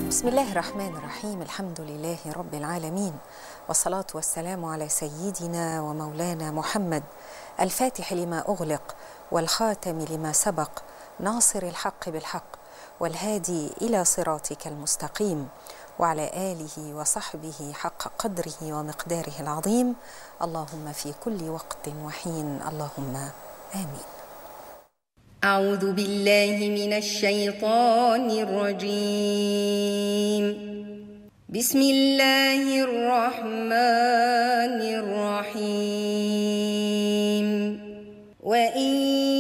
بسم الله الرحمن الرحيم الحمد لله رب العالمين والصلاة والسلام على سيدنا ومولانا محمد الفاتح لما أغلق والخاتم لما سبق ناصر الحق بالحق والهادي إلى صراطك المستقيم وعلى آله وصحبه حق قدره ومقداره العظيم اللهم في كل وقت وحين اللهم آمين أعوذ بالله من الشيطان الرجيم بسم الله الرحمن الرحيم وإن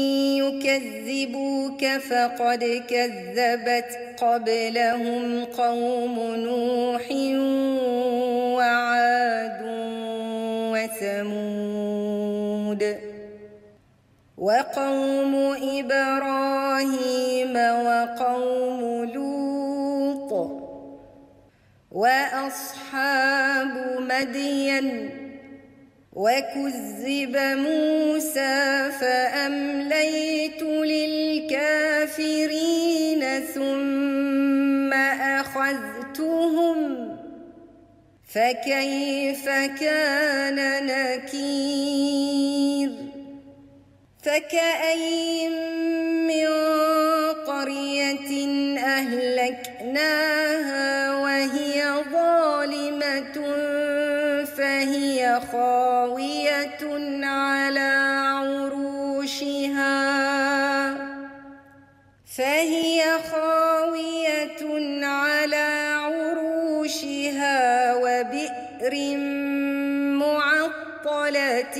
يكذبوك فقد كذبت قبلهم قوم نوح وعاد وثمود وقوم إبراهيم وقوم لوط وأصحاب مدين وكذب موسى فأمليت للكافرين ثم أخذتهم فكيف كان نكير فكأي من قرية أهلكناها وهي ظالمة فهي خاوية على عروشها فهي خاوية على عروشها وبئر معطلة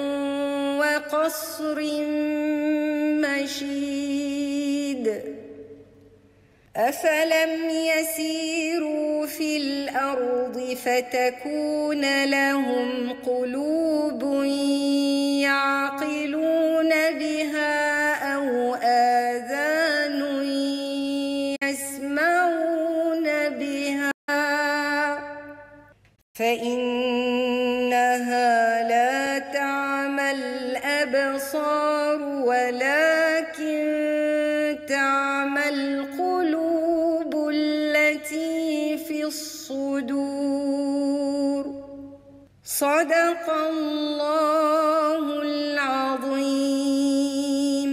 وقصر مشيد أفلم يسيروا في الأرض فتكون لهم قلوب يعقلون بها أو آذان يسمعون بها فإنها لا تعمى الأبصار ولكن تعمى القلوب التي في الصدور صدق الله العظيم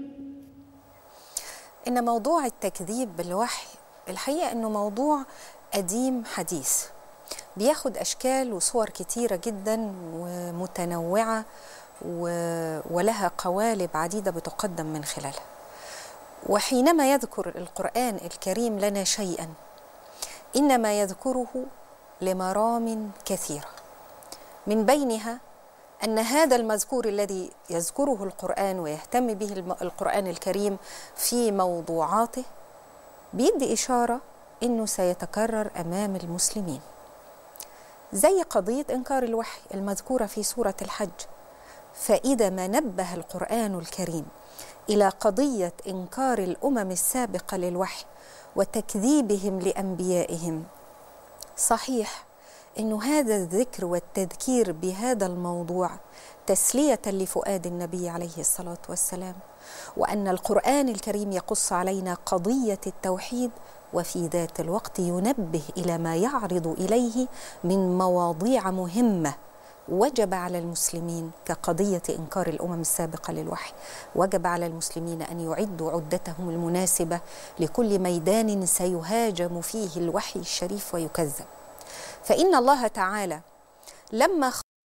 إن موضوع التكذيب بالوحي الحقيقة إنه موضوع قديم حديث بياخد أشكال وصور كتيرة جدا ومتنوعة ولها قوالب عديدة بتقدم من خلالها وحينما يذكر القرآن الكريم لنا شيئا إنما يذكره لمرام كثيرة من بينها أن هذا المذكور الذي يذكره القرآن ويهتم به القرآن الكريم في موضوعاته بيدي إشارة إنه سيتكرر أمام المسلمين زي قضية إنكار الوحي المذكورة في سورة الحج فإذا ما نبه القرآن الكريم إلى قضية إنكار الأمم السابقة للوحي وتكذيبهم لأنبيائهم صحيح أن هذا الذكر والتذكير بهذا الموضوع تسلية لفؤاد النبي عليه الصلاة والسلام وأن القرآن الكريم يقص علينا قضية التوحيد وفي ذات الوقت ينبه الى ما يعرض اليه من مواضيع مهمه وجب على المسلمين كقضيه انكار الامم السابقه للوحي وجب على المسلمين ان يعدوا عدتهم المناسبه لكل ميدان سيهاجم فيه الوحي الشريف ويكذب فان الله تعالى لما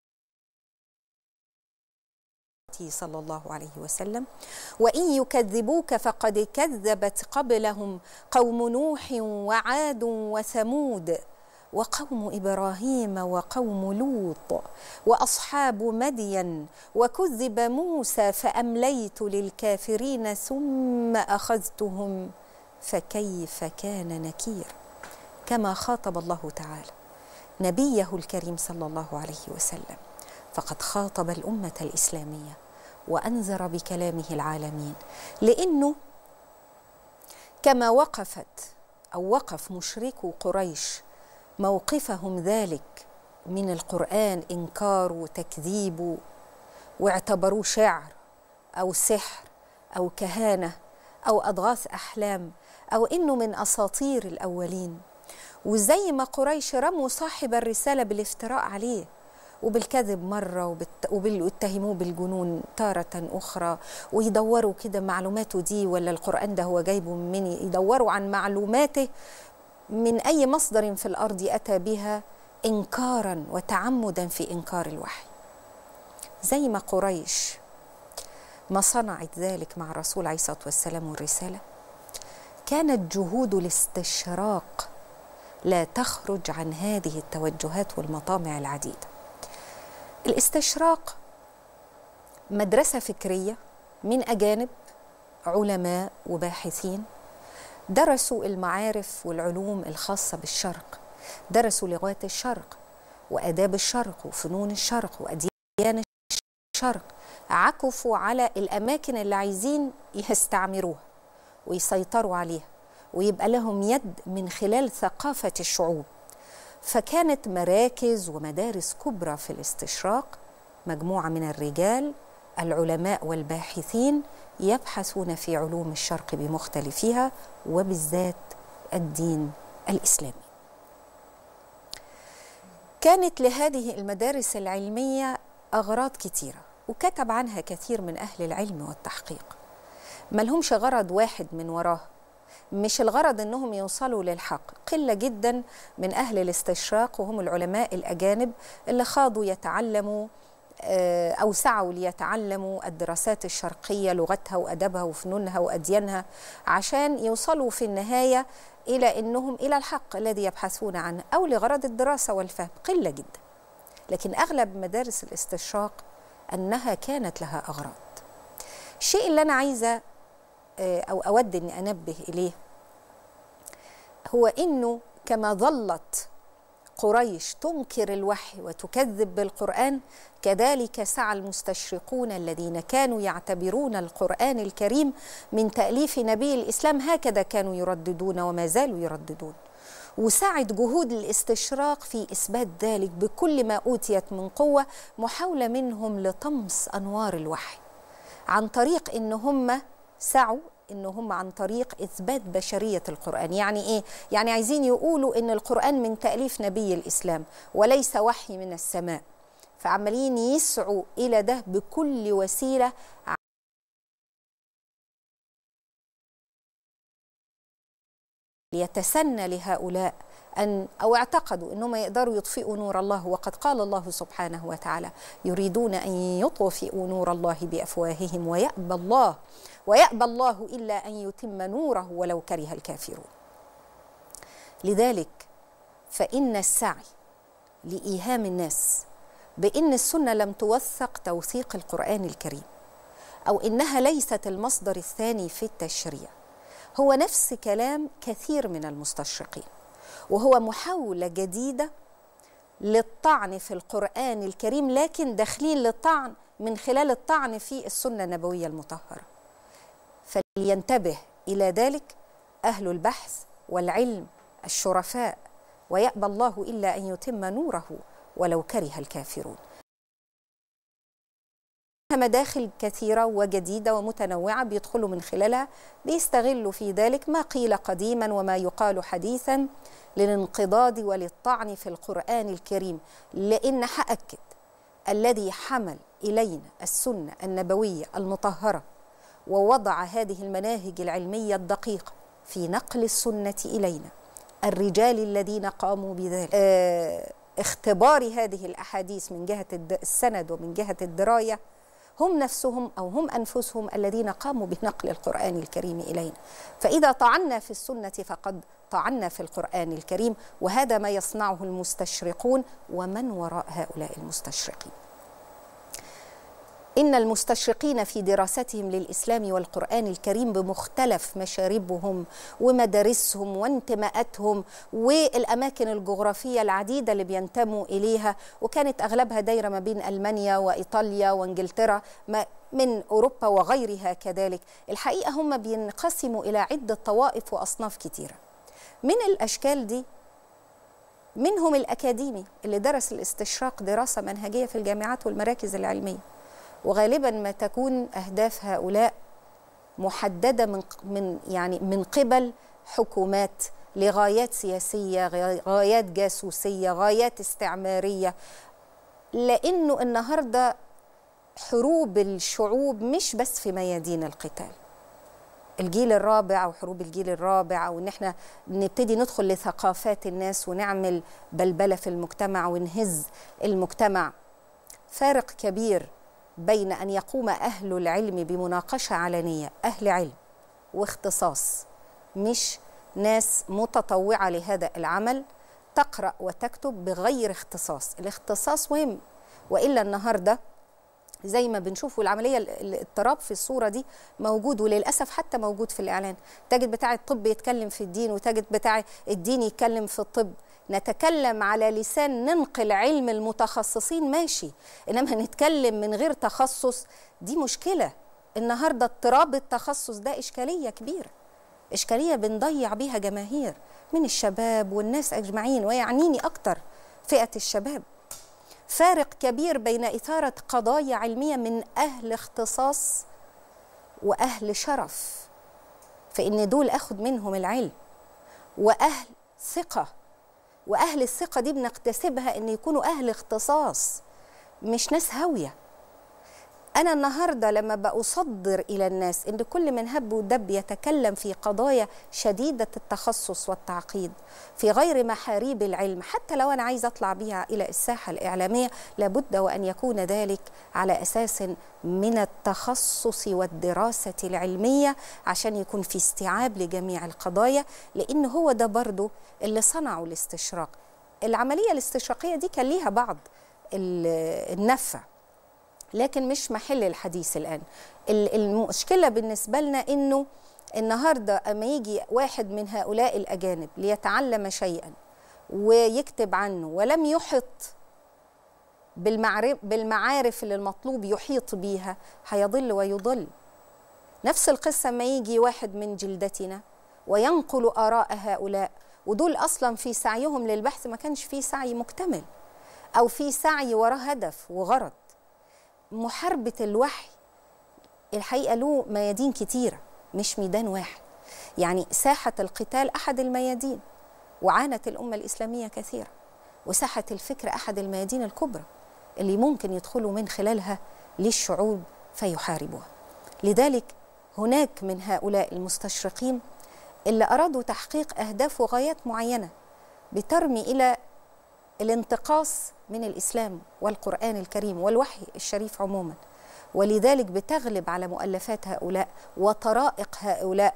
صلى الله عليه وسلم وان يكذبوك فقد كذبت قبلهم قوم نوح وعاد وثمود وقوم ابراهيم وقوم لوط واصحاب مدين وكذب موسى فامليت للكافرين ثم اخذتهم فكيف كان نكير كما خاطب الله تعالى نبيه الكريم صلى الله عليه وسلم فقد خاطب الامه الاسلاميه وانذر بكلامه العالمين لانه كما وقفت او وقف مشركو قريش موقفهم ذلك من القران انكار وتكذيب واعتبروه شعر او سحر او كهانه او اضغاث احلام او انه من اساطير الاولين وزي ما قريش رموا صاحب الرسالة بالافتراء عليه وبالكذب مرة وبت... وبيتهموه بالجنون تارة أخرى ويدوروا كده معلوماته دي ولا القرآن ده هو جايبه من يدوروا عن معلوماته من أي مصدر في الأرض أتى بها إنكارا وتعمدا في إنكار الوحي زي ما قريش ما صنعت ذلك مع الرسول عليه الصلاة والسلام والرسالة كانت جهود الاستشراق لا تخرج عن هذه التوجهات والمطامع العديده الاستشراق مدرسة فكرية من أجانب علماء وباحثين درسوا المعارف والعلوم الخاصة بالشرق درسوا لغات الشرق وآداب الشرق وفنون الشرق وأديان الشرق عكفوا على الأماكن اللي عايزين يستعمروها ويسيطروا عليها ويبقى لهم يد من خلال ثقافة الشعوب فكانت مراكز ومدارس كبرى في الاستشراق مجموعه من الرجال العلماء والباحثين يبحثون في علوم الشرق بمختلفها وبالذات الدين الاسلامي. كانت لهذه المدارس العلميه اغراض كثيره وكتب عنها كثير من اهل العلم والتحقيق. ملهمش غرض واحد من وراها مش الغرض انهم يوصلوا للحق قله جدا من اهل الاستشراق وهم العلماء الاجانب اللي خاضوا يتعلموا او سعوا ليتعلموا الدراسات الشرقيه لغتها وادبها وفنونها واديانها عشان يوصلوا في النهايه الى انهم الى الحق الذي يبحثون عنه او لغرض الدراسه والفهم قله جدا لكن اغلب مدارس الاستشراق انها كانت لها اغراض الشيء اللي انا عايزه او اود اني انبه اليه هو انه كما ظلت قريش تنكر الوحي وتكذب بالقران كذلك سعى المستشرقون الذين كانوا يعتبرون القران الكريم من تاليف نبي الاسلام هكذا كانوا يرددون وما زالوا يرددون وسعت جهود الاستشراق في اثبات ذلك بكل ما اوتيت من قوه محاوله منهم لطمس انوار الوحي عن طريق ان هم سعوا ان هم عن طريق اثبات بشريه القران يعني ايه يعني عايزين يقولوا ان القران من تاليف نبي الاسلام وليس وحي من السماء فعمالين يسعوا الى ده بكل وسيله ليتسنى لهؤلاء أن أو اعتقدوا أنهم يقدروا يطفئوا نور الله وقد قال الله سبحانه وتعالى يريدون أن يطفئوا نور الله بأفواههم ويأبى الله ويأبى الله إلا أن يتم نوره ولو كره الكافرون لذلك فإن السعي لإيهام الناس بأن السنة لم توثق توثيق القرآن الكريم أو إنها ليست المصدر الثاني في التشريع هو نفس كلام كثير من المستشرقين وهو محاولة جديدة للطعن في القرآن الكريم لكن داخلين للطعن من خلال الطعن في السنة النبوية المطهرة فلينتبه إلى ذلك أهل البحث والعلم الشرفاء ويأبى الله إلا أن يتم نوره ولو كره الكافرون مداخل كثيرة وجديدة ومتنوعة بيدخلوا من خلالها بيستغلوا في ذلك ما قيل قديما وما يقال حديثا للانقضاض وللطعن في القرآن الكريم لأن هأكد الذي حمل إلينا السنة النبوية المطهرة ووضع هذه المناهج العلمية الدقيقة في نقل السنة إلينا الرجال الذين قاموا بذلك آه اختبار هذه الأحاديث من جهة السند ومن جهة الدراية هم نفسهم او هم انفسهم الذين قاموا بنقل القران الكريم الينا فاذا طعنا في السنه فقد طعنا في القران الكريم وهذا ما يصنعه المستشرقون ومن وراء هؤلاء المستشرقين ان المستشرقين في دراستهم للاسلام والقران الكريم بمختلف مشاربهم ومدارسهم وانتماءاتهم والاماكن الجغرافيه العديده اللي بينتموا اليها وكانت اغلبها دايره ما بين المانيا وايطاليا وانجلترا من اوروبا وغيرها كذلك الحقيقه هم بينقسموا الى عده طوائف واصناف كثيره من الاشكال دي منهم الاكاديمي اللي درس الاستشراق دراسه منهجيه في الجامعات والمراكز العلميه وغالبا ما تكون اهداف هؤلاء محدده من من يعني من قبل حكومات لغايات سياسيه غايات جاسوسيه غايات استعماريه لانه النهارده حروب الشعوب مش بس في ميادين القتال الجيل الرابع او حروب الجيل الرابع او ان احنا نبتدي ندخل لثقافات الناس ونعمل بلبله في المجتمع ونهز المجتمع فارق كبير بين ان يقوم اهل العلم بمناقشه علنيه اهل علم واختصاص مش ناس متطوعه لهذا العمل تقرا وتكتب بغير اختصاص الاختصاص مهم والا النهارده زي ما بنشوف والعمليه الاضطراب في الصوره دي موجود وللاسف حتى موجود في الاعلان تجد بتاع الطب يتكلم في الدين وتجد بتاع الدين يتكلم في الطب نتكلم على لسان ننقل علم المتخصصين ماشي انما نتكلم من غير تخصص دي مشكله النهارده اضطراب التخصص ده اشكاليه كبيره اشكاليه بنضيع بيها جماهير من الشباب والناس اجمعين ويعنيني اكتر فئه الشباب فارق كبير بين إثارة قضايا علمية من أهل اختصاص وأهل شرف فإن دول أخذ منهم العلم وأهل ثقة وأهل الثقة دي بنكتسبها إن يكونوا أهل اختصاص مش ناس هاوية أنا النهاردة لما بأصدر إلى الناس إن كل من هب ودب يتكلم في قضايا شديدة التخصص والتعقيد في غير محاريب العلم حتى لو أنا عايزة أطلع بها إلى الساحة الإعلامية لابد وأن يكون ذلك على أساس من التخصص والدراسة العلمية عشان يكون في استيعاب لجميع القضايا لأن هو ده برضو اللي صنعوا الاستشراق العملية الاستشراقية دي كان ليها بعض النفع لكن مش محل الحديث الآن المشكلة بالنسبة لنا إنه النهاردة أما يجي واحد من هؤلاء الأجانب ليتعلم شيئا ويكتب عنه ولم يحط بالمعارف, بالمعارف اللي المطلوب يحيط بيها هيضل ويضل نفس القصة ما يجي واحد من جلدتنا وينقل آراء هؤلاء ودول أصلا في سعيهم للبحث ما كانش في سعي مكتمل أو في سعي وراه هدف وغرض محاربة الوحي الحقيقة له ميادين كتيرة مش ميدان واحد يعني ساحة القتال أحد الميادين وعانت الأمة الإسلامية كثيرا وساحة الفكر أحد الميادين الكبرى اللي ممكن يدخلوا من خلالها للشعوب فيحاربوها لذلك هناك من هؤلاء المستشرقين اللي أرادوا تحقيق أهداف وغايات معينة بترمي إلى الانتقاص من الاسلام والقران الكريم والوحي الشريف عموما ولذلك بتغلب على مؤلفات هؤلاء وطرائق هؤلاء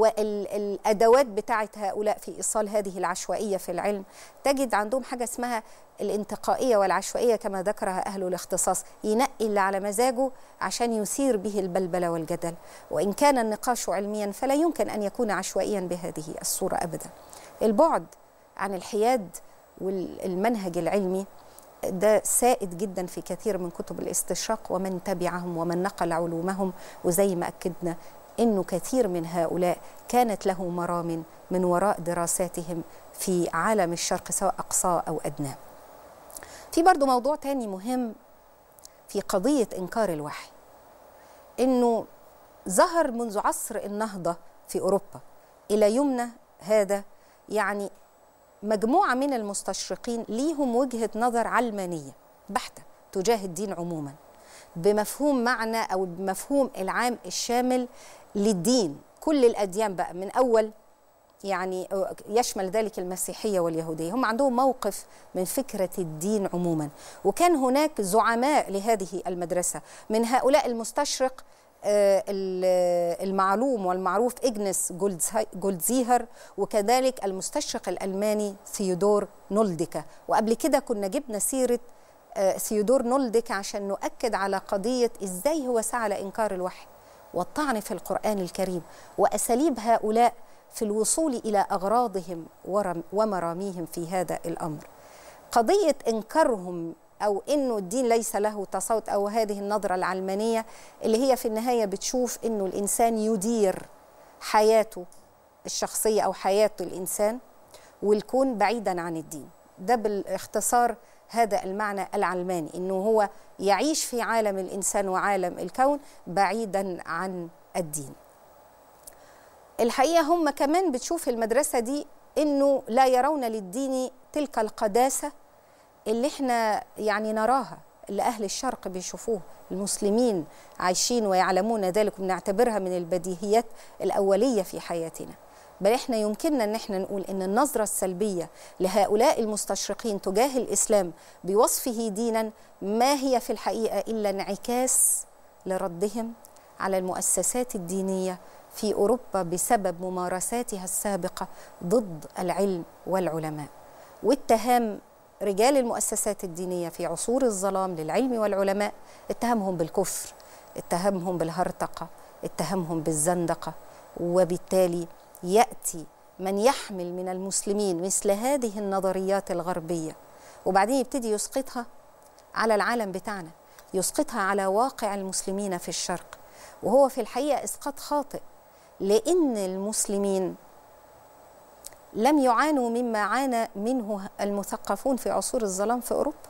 والادوات بتاعه هؤلاء في ايصال هذه العشوائيه في العلم تجد عندهم حاجه اسمها الانتقائيه والعشوائيه كما ذكرها اهل الاختصاص ينقي اللي على مزاجه عشان يثير به البلبله والجدل وان كان النقاش علميا فلا يمكن ان يكون عشوائيا بهذه الصوره ابدا البعد عن الحياد والمنهج العلمي ده سائد جدا في كثير من كتب الاستشراق ومن تبعهم ومن نقل علومهم وزي ما اكدنا انه كثير من هؤلاء كانت له مرام من وراء دراساتهم في عالم الشرق سواء اقصاه او ادناه. في برضه موضوع تاني مهم في قضيه انكار الوحي. انه ظهر منذ عصر النهضه في اوروبا الى يومنا هذا يعني مجموعة من المستشرقين ليهم وجهة نظر علمانية بحتة تجاه الدين عموما بمفهوم معنى أو بمفهوم العام الشامل للدين كل الأديان بقى من أول يعني يشمل ذلك المسيحية واليهودية هم عندهم موقف من فكرة الدين عموما وكان هناك زعماء لهذه المدرسة من هؤلاء المستشرق المعلوم والمعروف إجنس جولدزيهر وكذلك المستشرق الألماني ثيودور نولدكا وقبل كده كنا جبنا سيرة ثيودور نولدكا عشان نؤكد على قضية إزاي هو سعى لإنكار الوحي والطعن في القرآن الكريم وأساليب هؤلاء في الوصول إلى أغراضهم ومراميهم في هذا الأمر قضية إنكارهم او انه الدين ليس له تصوت او هذه النظره العلمانيه اللي هي في النهايه بتشوف انه الانسان يدير حياته الشخصيه او حياه الانسان والكون بعيدا عن الدين ده بالاختصار هذا المعنى العلماني انه هو يعيش في عالم الانسان وعالم الكون بعيدا عن الدين الحقيقه هم كمان بتشوف المدرسه دي انه لا يرون للدين تلك القداسه اللي احنا يعني نراها اللي اهل الشرق بيشوفوه المسلمين عايشين ويعلمون ذلك وبنعتبرها من البديهيات الاوليه في حياتنا بل احنا يمكننا ان احنا نقول ان النظره السلبيه لهؤلاء المستشرقين تجاه الاسلام بوصفه دينا ما هي في الحقيقه الا انعكاس لردهم على المؤسسات الدينيه في اوروبا بسبب ممارساتها السابقه ضد العلم والعلماء واتهام رجال المؤسسات الدينيه في عصور الظلام للعلم والعلماء اتهمهم بالكفر اتهمهم بالهرطقه اتهمهم بالزندقه وبالتالي ياتي من يحمل من المسلمين مثل هذه النظريات الغربيه وبعدين يبتدي يسقطها على العالم بتاعنا يسقطها على واقع المسلمين في الشرق وهو في الحقيقه اسقاط خاطئ لان المسلمين لم يعانوا مما عانى منه المثقفون في عصور الظلام في اوروبا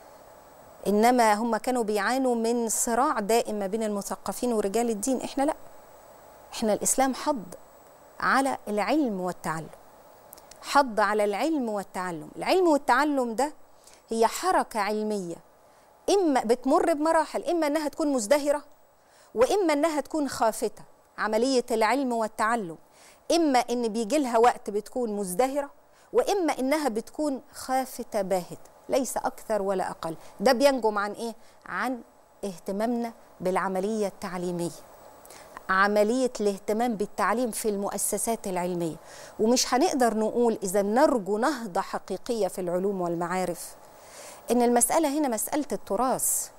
انما هم كانوا بيعانوا من صراع دائم ما بين المثقفين ورجال الدين احنا لا احنا الاسلام حض على العلم والتعلم حض على العلم والتعلم العلم والتعلم ده هي حركه علميه اما بتمر بمراحل اما انها تكون مزدهره واما انها تكون خافته عمليه العلم والتعلم اما ان بيجي لها وقت بتكون مزدهره واما انها بتكون خافته باهته ليس اكثر ولا اقل ده بينجم عن ايه عن اهتمامنا بالعمليه التعليميه عمليه الاهتمام بالتعليم في المؤسسات العلميه ومش هنقدر نقول اذا نرجو نهضه حقيقيه في العلوم والمعارف ان المساله هنا مساله التراث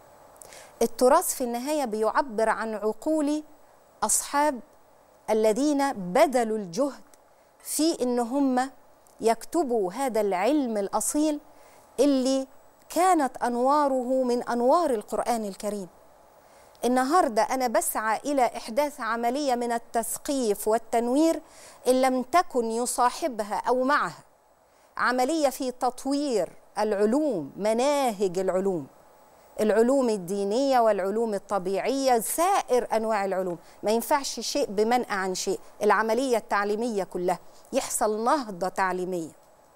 التراث في النهايه بيعبر عن عقول اصحاب الذين بذلوا الجهد في ان هم يكتبوا هذا العلم الاصيل اللي كانت انواره من انوار القران الكريم النهارده انا بسعى الى احداث عمليه من التثقيف والتنوير ان لم تكن يصاحبها او معها عمليه في تطوير العلوم مناهج العلوم العلوم الدينيه والعلوم الطبيعيه سائر انواع العلوم ما ينفعش شيء بمنأى عن شيء العمليه التعليميه كلها يحصل نهضه تعليميه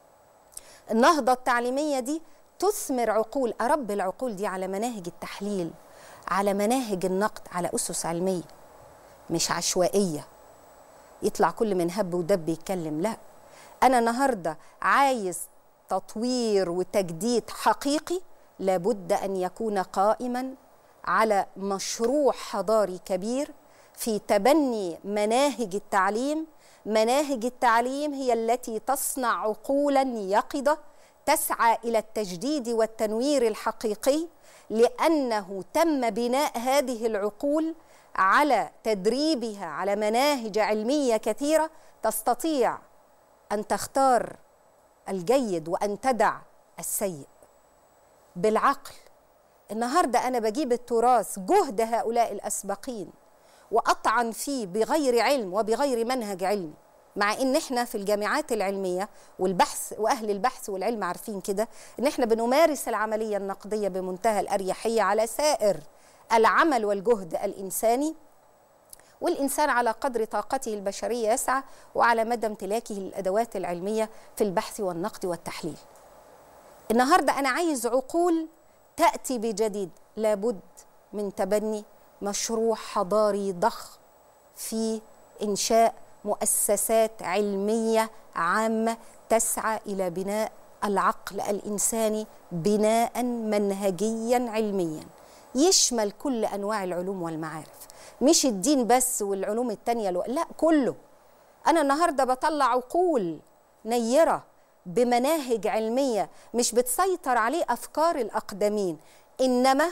النهضه التعليميه دي تثمر عقول ارب العقول دي على مناهج التحليل على مناهج النقد على اسس علميه مش عشوائيه يطلع كل من هب ودب يتكلم لا انا النهارده عايز تطوير وتجديد حقيقي لابد ان يكون قائما على مشروع حضاري كبير في تبني مناهج التعليم مناهج التعليم هي التي تصنع عقولا يقظه تسعى الى التجديد والتنوير الحقيقي لانه تم بناء هذه العقول على تدريبها على مناهج علميه كثيره تستطيع ان تختار الجيد وان تدع السيء بالعقل النهارده انا بجيب التراث جهد هؤلاء الاسبقين واطعن فيه بغير علم وبغير منهج علمي مع ان احنا في الجامعات العلميه والبحث واهل البحث والعلم عارفين كده ان احنا بنمارس العمليه النقديه بمنتهى الاريحيه على سائر العمل والجهد الانساني والانسان على قدر طاقته البشريه يسعى وعلى مدى امتلاكه الادوات العلميه في البحث والنقد والتحليل النهارده انا عايز عقول تاتي بجديد لابد من تبني مشروع حضاري ضخم في انشاء مؤسسات علميه عامه تسعى الى بناء العقل الانساني بناء منهجيا علميا يشمل كل انواع العلوم والمعارف مش الدين بس والعلوم التانية لا كله انا النهارده بطلع عقول نيره بمناهج علميه مش بتسيطر عليه افكار الاقدمين انما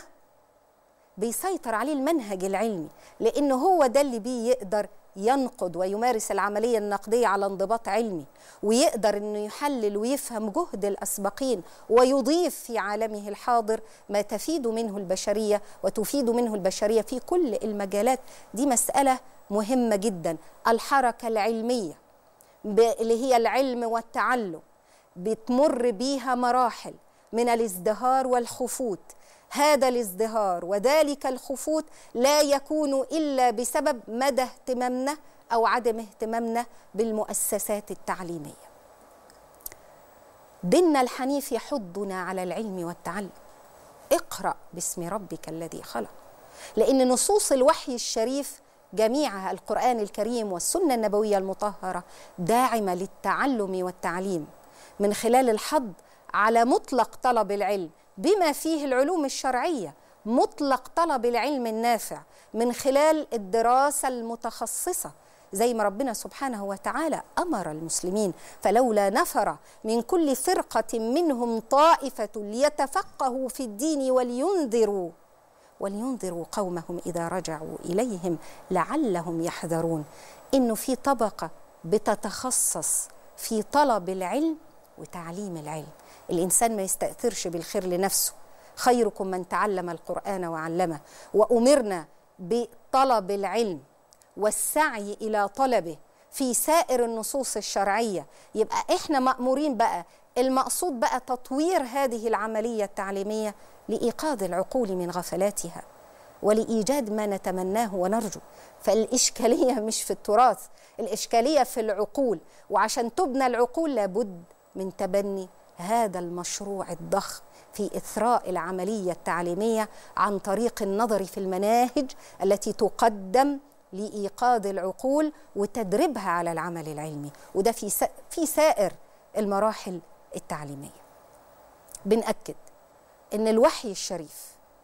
بيسيطر عليه المنهج العلمي لانه هو ده اللي بيه يقدر ينقد ويمارس العمليه النقديه على انضباط علمي ويقدر انه يحلل ويفهم جهد الاسبقين ويضيف في عالمه الحاضر ما تفيد منه البشريه وتفيد منه البشريه في كل المجالات دي مساله مهمه جدا الحركه العلميه اللي هي العلم والتعلم بتمر بيها مراحل من الازدهار والخفوت هذا الازدهار وذلك الخفوت لا يكون الا بسبب مدى اهتمامنا او عدم اهتمامنا بالمؤسسات التعليميه ديننا الحنيف يحضنا على العلم والتعلم اقرا باسم ربك الذي خلق لان نصوص الوحي الشريف جميعها القران الكريم والسنه النبويه المطهره داعمه للتعلم والتعليم من خلال الحض على مطلق طلب العلم بما فيه العلوم الشرعيه مطلق طلب العلم النافع من خلال الدراسه المتخصصه زي ما ربنا سبحانه وتعالى امر المسلمين فلولا نفر من كل فرقه منهم طائفه ليتفقهوا في الدين ولينذروا ولينذروا قومهم اذا رجعوا اليهم لعلهم يحذرون انه في طبقه بتتخصص في طلب العلم وتعليم العلم الانسان ما يستاثرش بالخير لنفسه خيركم من تعلم القران وعلمه وامرنا بطلب العلم والسعي الى طلبه في سائر النصوص الشرعيه يبقى احنا مامورين بقى المقصود بقى تطوير هذه العمليه التعليميه لايقاظ العقول من غفلاتها ولايجاد ما نتمناه ونرجو فالاشكاليه مش في التراث الاشكاليه في العقول وعشان تبنى العقول لابد من تبني هذا المشروع الضخم في اثراء العمليه التعليميه عن طريق النظر في المناهج التي تقدم لايقاظ العقول وتدريبها على العمل العلمي وده في في سائر المراحل التعليميه بنأكد ان الوحي الشريف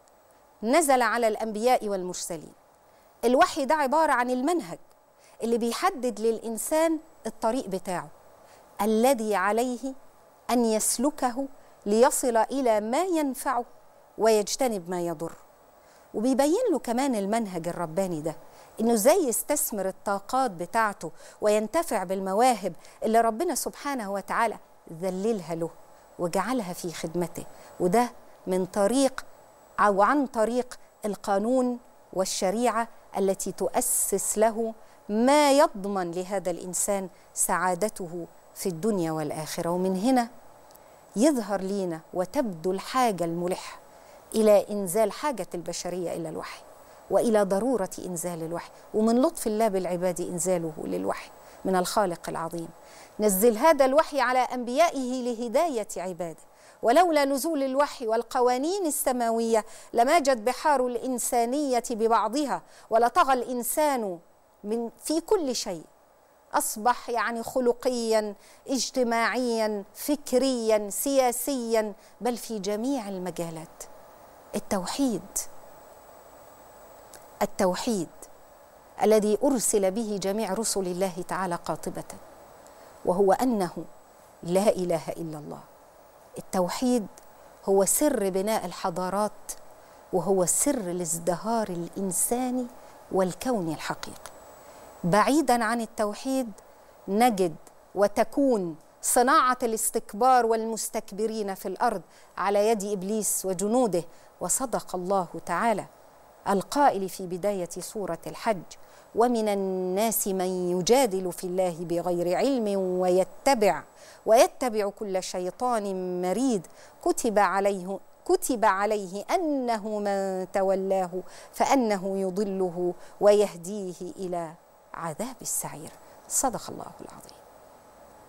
نزل على الانبياء والمرسلين الوحي ده عباره عن المنهج اللي بيحدد للانسان الطريق بتاعه الذي عليه ان يسلكه ليصل الى ما ينفعه ويجتنب ما يضره وبيبين له كمان المنهج الرباني ده انه ازاي يستثمر الطاقات بتاعته وينتفع بالمواهب اللي ربنا سبحانه وتعالى ذللها له وجعلها في خدمته وده من طريق او عن طريق القانون والشريعه التي تؤسس له ما يضمن لهذا الانسان سعادته في الدنيا والاخره ومن هنا يظهر لينا وتبدو الحاجه الملحه الى انزال حاجه البشريه الى الوحي والى ضروره انزال الوحي ومن لطف الله بالعباد انزاله للوحي من الخالق العظيم نزل هذا الوحي على انبيائه لهدايه عباده ولولا نزول الوحي والقوانين السماويه لماجت بحار الانسانيه ببعضها ولطغى الانسان من في كل شيء اصبح يعني خلقيا اجتماعيا فكريا سياسيا بل في جميع المجالات التوحيد التوحيد الذي ارسل به جميع رسل الله تعالى قاطبه وهو انه لا اله الا الله التوحيد هو سر بناء الحضارات وهو سر الازدهار الانساني والكوني الحقيقي بعيدا عن التوحيد نجد وتكون صناعه الاستكبار والمستكبرين في الارض على يد ابليس وجنوده وصدق الله تعالى القائل في بدايه سوره الحج ومن الناس من يجادل في الله بغير علم ويتبع ويتبع كل شيطان مريد كتب عليه كتب عليه انه من تولاه فانه يضله ويهديه الى عذاب السعير صدق الله العظيم